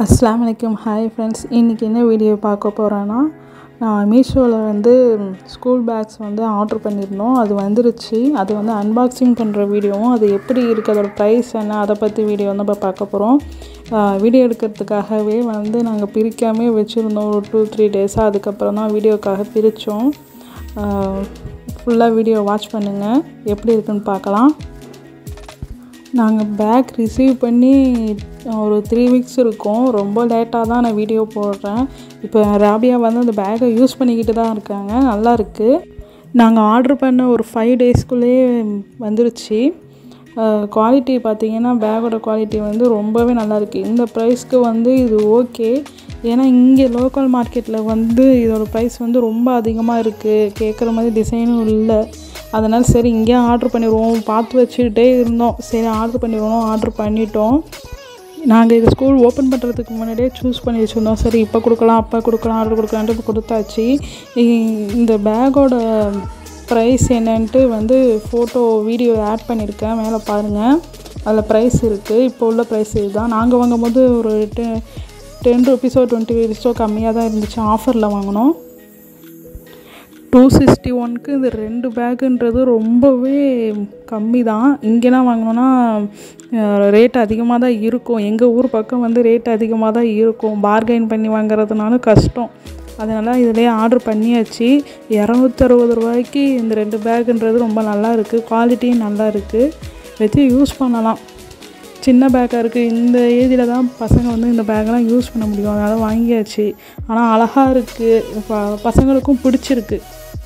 அஸ்ஸலாமு அலைக்கும் hi friends இன்றைக்கி என்ன வீடியோ பார்க்க போகிறேன்னா நான் மீஷோவில் வந்து ஸ்கூல் பேக்ஸ் வந்து ஆர்டர் பண்ணியிருந்தோம் அது வந்துருச்சு அது வந்து அன்பாக்சிங் பண்ணுற வீடியோவும் அது எப்படி இருக்குது அதோட ப்ரைஸ் என்ன அதை பற்றி வீடியோ வந்து இப்போ பார்க்க போகிறோம் வீடியோ எடுக்கிறதுக்காகவே வந்து நாங்கள் பிரிக்காமே வச்சுருந்தோம் ஒரு டூ த்ரீ டேஸாக அதுக்கப்புறம் தான் வீடியோக்காக பிரித்தோம் ஃபுல்லாக வீடியோ வாட்ச் பண்ணுங்கள் எப்படி இருக்குன்னு பார்க்கலாம் நாங்கள் பேக் ரிசீவ் பண்ணி ஒரு த்ரீ வீக்ஸ் இருக்கும் ரொம்ப லேட்டாக தான் நான் வீடியோ போடுறேன் இப்போ ராபியா வந்து அந்த பேக்கை யூஸ் பண்ணிக்கிட்டு தான் இருக்காங்க நல்லா இருக்குது நாங்கள் ஆர்டர் பண்ண ஒரு ஃபைவ் டேஸ்க்குள்ளேயே வந்துருச்சு குவாலிட்டி பார்த்தீங்கன்னா பேக்கோட குவாலிட்டி வந்து ரொம்பவே நல்லாயிருக்கு இந்த ப்ரைஸ்க்கு வந்து இது ஓகே ஏன்னா இங்கே லோக்கல் மார்க்கெட்டில் வந்து இதோட ப்ரைஸ் வந்து ரொம்ப அதிகமாக இருக்குது கேட்குற மாதிரி டிசைனும் இல்லை அதனால் சரி இங்கேயே ஆர்டர் பண்ணிடுவோம் பார்த்து வச்சுக்கிட்டே இருந்தோம் சரி ஆர்டர் பண்ணிடுவோம் ஆர்டர் பண்ணிட்டோம் நாங்கள் இது ஸ்கூல் ஓப்பன் பண்ணுறதுக்கு முன்னாடியே சூஸ் பண்ணி வச்சுருந்தோம் சரி இப்போ கொடுக்கலாம் அப்போ கொடுக்கலாம் ஆர்டர் கொடுக்கலான்ட்டு இப்போ கொடுத்தாச்சு இந்த பேக்கோட ப்ரைஸ் என்னன்ட்டு வந்து ஃபோட்டோ வீடியோ ஆட் பண்ணியிருக்கேன் மேலே பாருங்கள் அதில் ப்ரைஸ் இருக்குது இப்போ உள்ள ப்ரைஸ் இதுதான் நாங்கள் வாங்கும்போது ஒரு டெ டென் ருபீஸோ டுவெண்ட்டி ருபீஸோ கம்மியாக தான் இருந்துச்சு ஆஃபரில் வாங்கினோம் டூ சிக்ஸ்டி ஒனுக்கு இது ரெண்டு பேக்குன்றது ரொம்பவே கம்மி தான் இங்கெல்லாம் வாங்கினோன்னா ரேட் அதிகமாக தான் இருக்கும் எங்கள் ஊர் பக்கம் வந்து ரேட் அதிகமாக தான் இருக்கும் பார்கெயின் பண்ணி வாங்குறதுனால கஷ்டம் அதனால் இதிலே ஆர்டர் பண்ணியாச்சு இரநூத்தறுபது ரூபாய்க்கு இந்த ரெண்டு பேக்குன்றது ரொம்ப நல்லா இருக்குது குவாலிட்டியும் நல்லா இருக்குது வச்சு யூஸ் பண்ணலாம் சின்ன பேக்காக இருக்குது இந்த ஏஜில் தான் பசங்க வந்து இந்த பேக்கெலாம் யூஸ் பண்ண முடியும் அதனால் வாங்கியாச்சு ஆனால் அழகாக இருக்குது ப பசங்களுக்கும் பிடிச்சிருக்கு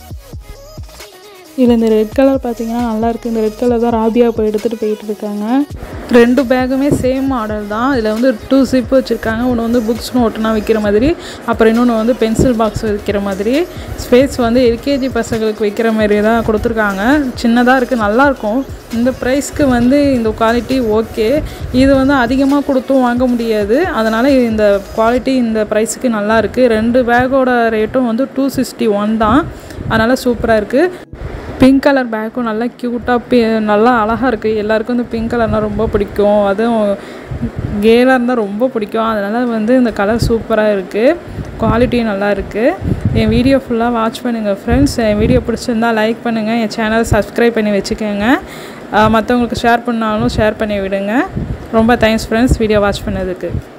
இதில் இந்த ரெட் கலர் பார்த்தீங்கன்னா நல்லாயிருக்கு இந்த ரெட் கலர் தான் ராபியா இப்போ எடுத்துகிட்டு போயிட்டு இருக்காங்க ரெண்டு பேக்குமே சேம் மாடல் தான் இதில் வந்து டூ ஜிப் வச்சுருக்காங்க ஒன்று வந்து புக்ஸ் நோட்டுனா வைக்கிற மாதிரி அப்புறம் இன்னொன்று வந்து பென்சில் பாக்ஸ் வைக்கிற மாதிரி ஸ்பேஸ் வந்து எல்கேஜி பசங்களுக்கு வைக்கிற மாதிரி தான் கொடுத்துருக்காங்க சின்னதாக இருக்குது நல்லாயிருக்கும் இந்த ப்ரைஸ்க்கு வந்து இந்த குவாலிட்டி ஓகே இது வந்து அதிகமாக கொடுத்தும் வாங்க முடியாது அதனால் இந்த குவாலிட்டி இந்த ப்ரைஸுக்கு நல்லா இருக்குது ரெண்டு பேக்கோட ரேட்டும் வந்து டூ சிக்ஸ்டி ஒன் தான் அதனால் சூப்பராக இருக்குது பிங்க் கலர் பேக்கும் நல்லா க்யூட்டாக பி நல்லா அழகாக இருக்குது எல்லாருக்கும் இந்த பிங்க் கலர்னால் ரொம்ப பிடிக்கும் அதுவும் கேலாக இருந்தால் ரொம்ப பிடிக்கும் அதனால் வந்து இந்த கலர் சூப்பராக இருக்குது குவாலிட்டியும் நல்லா இருக்குது என் வீடியோ ஃபுல்லாக வாட்ச் பண்ணுங்கள் ஃப்ரெண்ட்ஸ் என் வீடியோ பிடிச்சிருந்தா லைக் பண்ணுங்கள் என் சேனலை சப்ஸ்கிரைப் பண்ணி வச்சுக்கோங்க மற்றவங்களுக்கு ஷேர் பண்ணாலும் ஷேர் பண்ணி விடுங்க ரொம்ப தேங்க்ஸ் ஃப்ரெண்ட்ஸ் வீடியோ வாட்ச் பண்ணதுக்கு